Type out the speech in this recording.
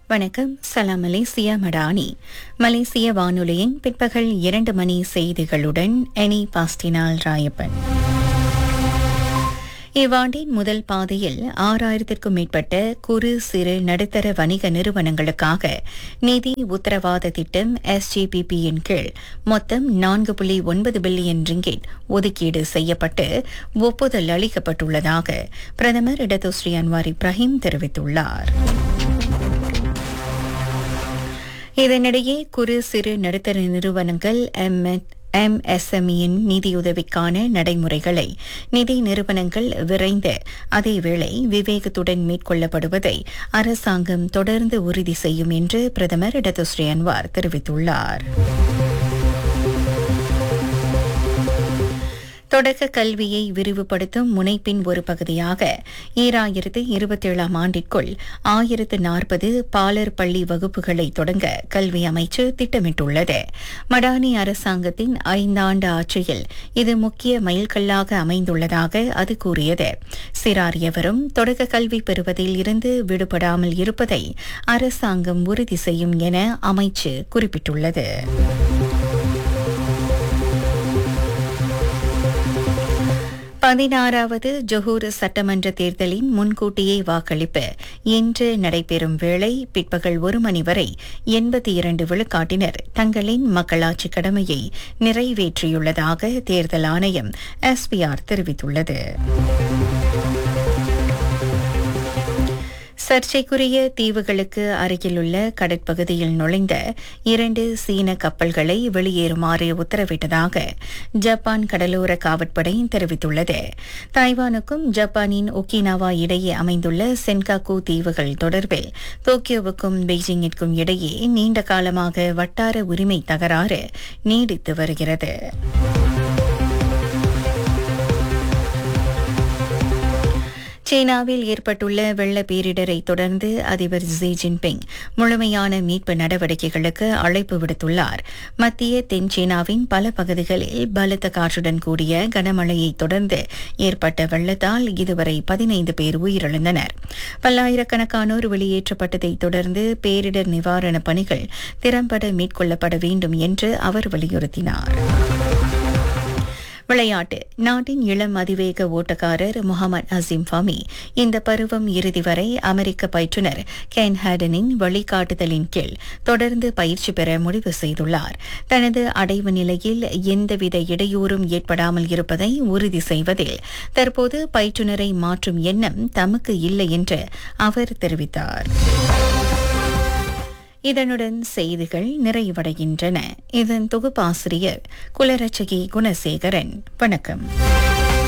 வணக்கம் சலாம் மலேசியா மடானி மலேசிய வானொலியின் பிற்பகல் இரண்டு மணி செய்திகளுடன் எனி பாஸ்டினால் ராயப்பன் இவ்வாண்டின் முதல் பாதையில் ஆறாயிரத்திற்கும் மேற்பட்ட குறு சிறு நடுத்தர வணிக நிறுவனங்களுக்காக நிதி உத்தரவாத திட்டம் எஸ்ஜிபிபியின் கீழ் மொத்தம் நான்கு புள்ளி ஒன்பது பில்லியன் ரிங்கிட் ஒதுக்கீடு செய்யப்பட்டு ஒப்புதல் அளிக்கப்பட்டுள்ளதாக பிரதமர் இடதுஸ்ரீ அன்வார் இப்ராஹிம் தெரிவித்துள்ளார் இதனிடையே குறு சிறு நடுத்தர நிறுவனங்கள் எம்எஸ்எம்இயின் நிதியுதவிக்கான நடைமுறைகளை நிதி நிறுவனங்கள் விரைந்து அதேவேளை விவேகத்துடன் மேற்கொள்ளப்படுவதை அரசாங்கம் தொடர்ந்து உறுதி செய்யும் என்று பிரதமர் இடதுஸ்ரீ அன்வார் தெரிவித்துள்ளார் தொடக்க கல்வியை விரிவுபடுத்தும் முனைப்பின் ஒரு பகுதியாக ஈராயிரத்து இருபத்தேழாம் ஆண்டிற்குள் ஆயிரத்து நாற்பது பாலர் பள்ளி வகுப்புகளை தொடங்க கல்வி அமைச்சு திட்டமிட்டுள்ளது மடானி அரசாங்கத்தின் ஐந்தாண்டு ஆட்சியில் இது முக்கிய மைல்கல்லாக அமைந்துள்ளதாக அது கூறியது சிறார் எவரும் தொடக்க கல்வி பெறுவதில் இருந்து விடுபடாமல் இருப்பதை அரசாங்கம் உறுதி செய்யும் என அமைச்சு குறிப்பிட்டுள்ளது பதினாறாவது ஜொஹூர் சட்டமன்ற தேர்தலின் முன்கூட்டியே வாக்களிப்பு இன்று நடைபெறும் வேளை பிற்பகல் ஒரு மணி வரை எண்பத்தி இரண்டு விழுக்காட்டினர் தங்களின் மக்களாட்சி கடமையை நிறைவேற்றியுள்ளதாக தேர்தல் ஆணையம் எஸ்பிஆர் தெரிவித்துள்ளது சர்ச்சைக்குரிய தீவுகளுக்கு அருகிலுள்ள கடற்பகுதியில் நுழைந்த இரண்டு சீன கப்பல்களை வெளியேறுமாறு உத்தரவிட்டதாக ஜப்பான் கடலோர காவற்படை தெரிவித்துள்ளது தாய்வானுக்கும் ஜப்பானின் ஒக்கினாவா இடையே அமைந்துள்ள சென்காக்கு தீவுகள் தொடர்பில் டோக்கியோவுக்கும் பெய்ஜிங்கிற்கும் இடையே நீண்ட காலமாக வட்டார உரிமை தகராறு நீடித்து வருகிறது சீனாவில் ஏற்பட்டுள்ள வெள்ள பேரிடரை தொடர்ந்து அதிபர் ஜி ஜின்பிங் முழுமையான மீட்பு நடவடிக்கைகளுக்கு அழைப்பு விடுத்துள்ளார் மத்திய தென் சீனாவின் பல பகுதிகளில் பலத்த காற்றுடன் கூடிய கனமழையை தொடர்ந்து ஏற்பட்ட வெள்ளத்தால் இதுவரை பதினைந்து பேர் உயிரிழந்தனர் பல்லாயிரக்கணக்கானோர் வெளியேற்றப்பட்டதை தொடர்ந்து பேரிடர் நிவாரணப் பணிகள் திறம்பட மேற்கொள்ளப்பட வேண்டும் என்று அவர் வலியுறுத்தினார் விளையாட்டு நாட்டின் இளம் அதிவேக ஓட்டக்காரர் முகமது அசீம் ஃபமி இந்த பருவம் இறுதி வரை அமெரிக்க பயிற்றுநர் கென் ஹேடனின் வழிகாட்டுதலின் கீழ் தொடர்ந்து பயிற்சி பெற முடிவு செய்துள்ளார் தனது அடைவு நிலையில் எந்தவித இடையூறும் ஏற்படாமல் இருப்பதை உறுதி செய்வதில் தற்போது பயிற்றுநரை மாற்றும் எண்ணம் தமக்கு இல்லை என்று அவர் தெரிவித்தார் இதனுடன் செய்திகள் நிறைவடைகின்றன இதன் தொகுப்பாசிரியர் குலரட்சகி குணசேகரன் வணக்கம்